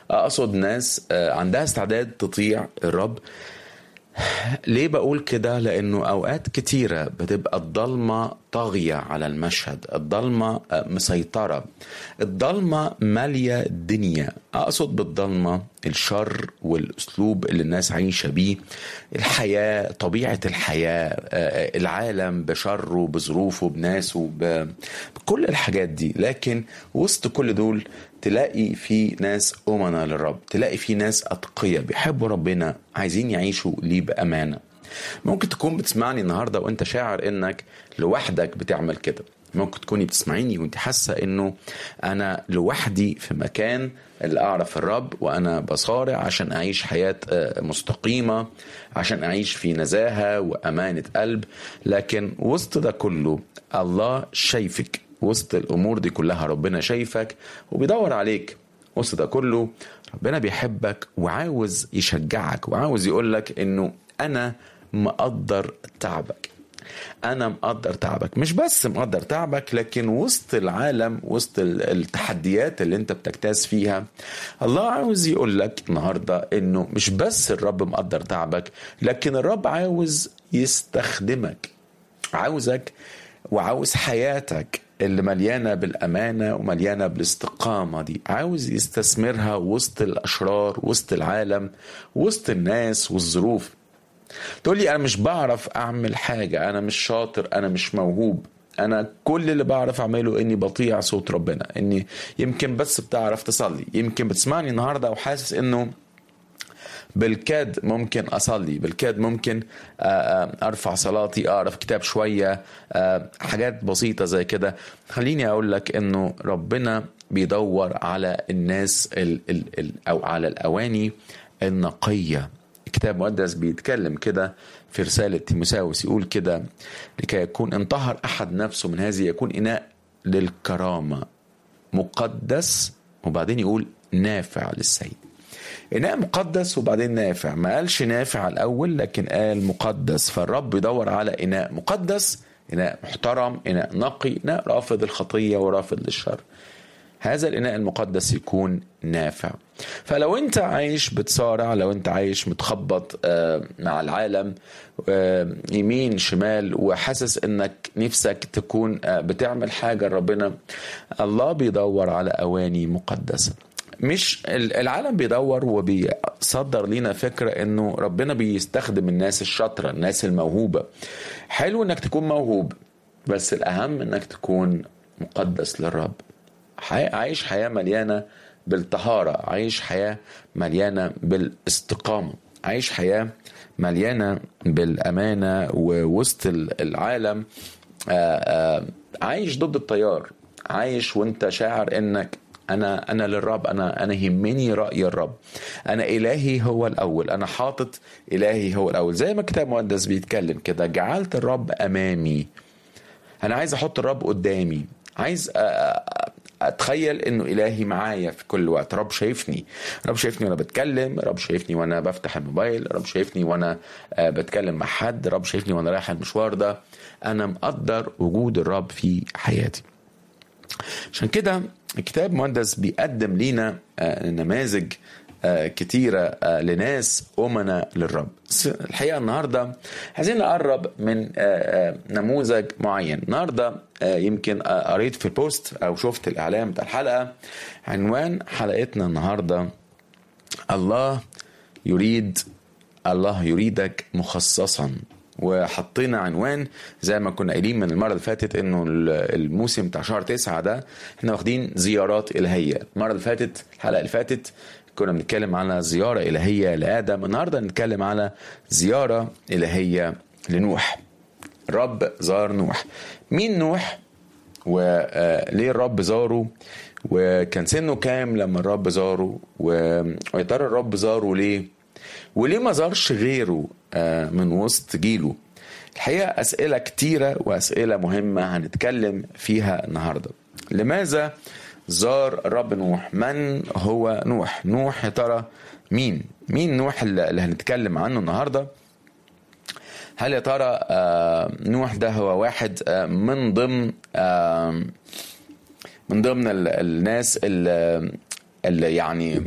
اقصد ناس عندها استعداد تطيع الرب ليه بقول كده لانه اوقات كتيره بتبقى الضلمه طاغيه على المشهد الضلمه مسيطره الضلمه ماليه الدنيا اقصد بالضلمه الشر والاسلوب اللي الناس عايشه بيه الحياه طبيعه الحياه العالم بشره بظروفه بناسه بكل الحاجات دي لكن وسط كل دول تلاقي في ناس أمنا للرب تلاقي في ناس أتقياء بيحبوا ربنا عايزين يعيشوا ليه بأمانة ممكن تكون بتسمعني النهاردة وانت شاعر انك لوحدك بتعمل كده ممكن تكوني بتسمعيني وانت حاسة انه انا لوحدي في مكان اللي اعرف الرب وانا بصارع عشان اعيش حياة مستقيمة عشان اعيش في نزاهة وامانة قلب لكن وسط ده كله الله شايفك وسط الامور دي كلها ربنا شايفك وبيدور عليك وسط ده كله ربنا بيحبك وعاوز يشجعك وعاوز يقولك انه انا مقدر تعبك انا مقدر تعبك مش بس مقدر تعبك لكن وسط العالم وسط التحديات اللي انت بتجتاز فيها الله عاوز يقول لك النهارده انه مش بس الرب مقدر تعبك لكن الرب عاوز يستخدمك عاوزك وعاوز حياتك اللي مليانه بالامانه ومليانه بالاستقامه دي عاوز يستثمرها وسط الاشرار وسط العالم وسط الناس والظروف تقول لي انا مش بعرف اعمل حاجه انا مش شاطر انا مش موهوب انا كل اللي بعرف اعمله اني بطيع صوت ربنا اني يمكن بس بتعرف تصلي يمكن بتسمعني النهارده وحاسس انه بالكاد ممكن اصلي بالكاد ممكن ارفع صلاتي اقرا في كتاب شويه حاجات بسيطه زي كده خليني اقول لك انه ربنا بيدور على الناس ال ال ال او على الاواني النقيه الكتاب المقدس بيتكلم كده في رسالة تيموساوس يقول كده لكي يكون انطهر أحد نفسه من هذه يكون إناء للكرامة مقدس وبعدين يقول نافع للسيد إناء مقدس وبعدين نافع ما قالش نافع الأول لكن قال مقدس فالرب يدور على إناء مقدس إناء محترم إناء نقي إناء رافض الخطية ورافض للشر هذا الإناء المقدس يكون نافع فلو انت عايش بتصارع لو انت عايش متخبط مع العالم يمين شمال وحاسس انك نفسك تكون بتعمل حاجة ربنا الله بيدور على اواني مقدسة مش العالم بيدور وبيصدر لينا فكرة انه ربنا بيستخدم الناس الشاطرة الناس الموهوبة حلو انك تكون موهوب بس الاهم انك تكون مقدس للرب عايش حياة مليانة بالطهارة عايش حياة مليانة بالاستقامة عايش حياة مليانة بالأمانة ووسط العالم عايش ضد التيار عايش وانت شاعر انك انا انا للرب انا انا يهمني راي الرب انا الهي هو الاول انا حاطط الهي هو الاول زي ما الكتاب المقدس بيتكلم كده جعلت الرب امامي انا عايز احط الرب قدامي عايز اتخيل انه الهي معايا في كل وقت رب شايفني رب شايفني وانا بتكلم رب شايفني وانا بفتح الموبايل رب شايفني وانا بتكلم مع حد رب شايفني وانا رايح المشوار ده انا مقدر وجود الرب في حياتي عشان كده الكتاب المقدس بيقدم لينا نماذج كتيرة لناس أمنا للرب الحقيقة النهاردة عايزين نقرب من نموذج معين النهاردة يمكن قريت في بوست أو شفت الإعلان بتاع الحلقة عنوان حلقتنا النهاردة الله يريد الله يريدك مخصصا وحطينا عنوان زي ما كنا قايلين من المره اللي فاتت انه الموسم بتاع شهر تسعة ده احنا واخدين زيارات الهيه المره اللي فاتت الحلقه اللي فاتت كنا بنتكلم على زياره الهيه لادم النهارده نتكلم على زياره الهيه لنوح الرب زار نوح مين نوح وليه الرب زاره وكان سنه كام لما الرب زاره ويا ترى الرب زاره ليه وليه ما زارش غيره من وسط جيله الحقيقة أسئلة كتيرة وأسئلة مهمة هنتكلم فيها النهاردة لماذا زار الرب نوح من هو نوح نوح يا ترى مين مين نوح اللي هنتكلم عنه النهارده هل يا ترى نوح ده هو واحد من ضمن من ضمن الناس اللي اللي يعني